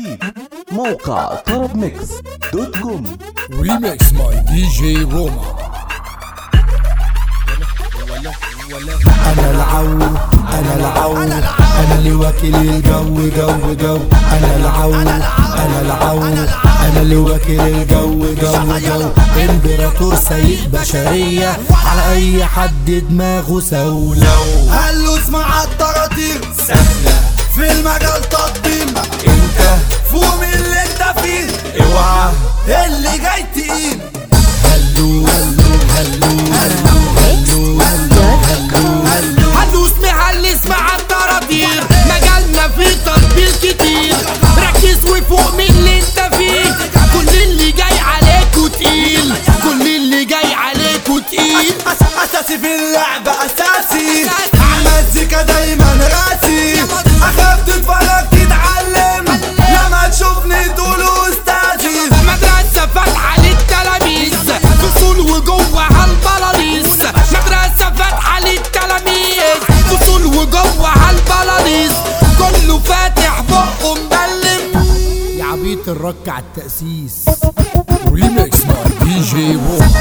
جديد موقع طرب ميكس دوت كوم ريميكس ماي دي جي روما انا العو انا العو انا اللي واكل الجو جو جو انا العو انا العو انا اللي واكل الجو جو جو امبراطور سيء بشرية على اي حد دماغه سولو هلوس مع الطراطير سهلة في المجال تطبيل انت فوق من اللي انت فيه اوعى اللي جاي تقيل هلو هلو هلو هلو هلو هلو هلو هلوس مهلس مع الطراطير مجالنا فيه تطبيل كتير ركز وفوق من اللي انت فيه كل اللي جاي عليكوا تقيل كل اللي جاي عليكوا تقيل أس- اساسي في اللعبة اساسي عالمزيكا دايما راسي اخاف تتفرج تتعلم لما تشوفني تقولوا استاذي مدرسة فاتحة للتلاميذ فصول وجوه البلاليس مدرسة فاتحة للتلاميذ فصول وجوه البلاليس كله فاتح بقه مبلم يا عبيط الرك على التأسيس ريميكس ماي دي جي روما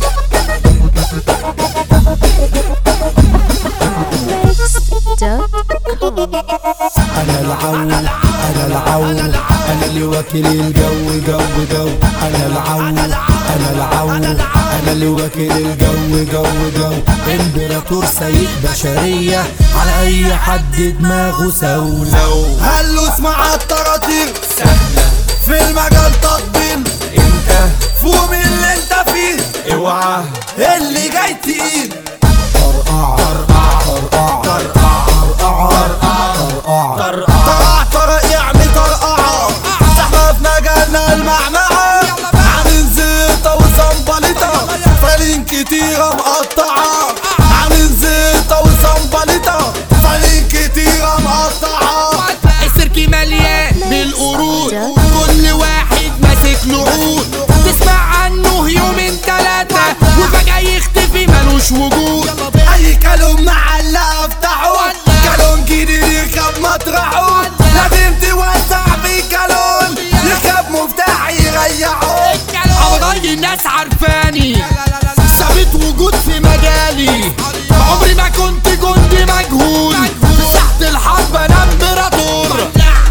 انا العو انا العو انا اللي واكل الجو جو جو انا العو انا العو انا اللي واكل الجو جو جو امبراطور سيء بشرية على اي حد دماغه سولو هلوس مع الطراطير سهلة في المجال تطبيل انت فوق من اللي انت فيه اوعى اللي جاي تقيل طرقع طرقع طرقع طرقع طرقع طرق يعني طرقعة زحمة في مجالنا المعمعة عامل زيطة وصنبلطة فالين كتيرة مقطعة عامل زيطة وصنبلطة فالين كتيرة مقطعة السيرك مليان بالقرود كل واحد ماسك له عود تسمع عنه يومين تلاتة وفجأة يختفي ملوش وجود اي كلام معلقة افتحه كلام جديد يركب مطرحه لازم توسع في كلام يركب مفتاح يريحه أوضاي الناس عارفاني ثابت وجود في مجالي عمري ما كنت جندي مجهول تحت الحرب انا امبراطور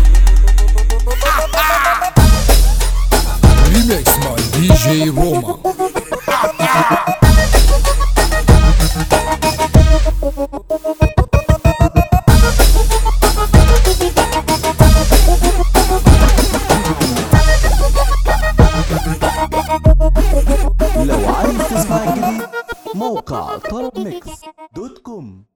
ريميكس ماي دي جي روما لو عايز تسمع جديد موقع طرب ميكس دوت كوم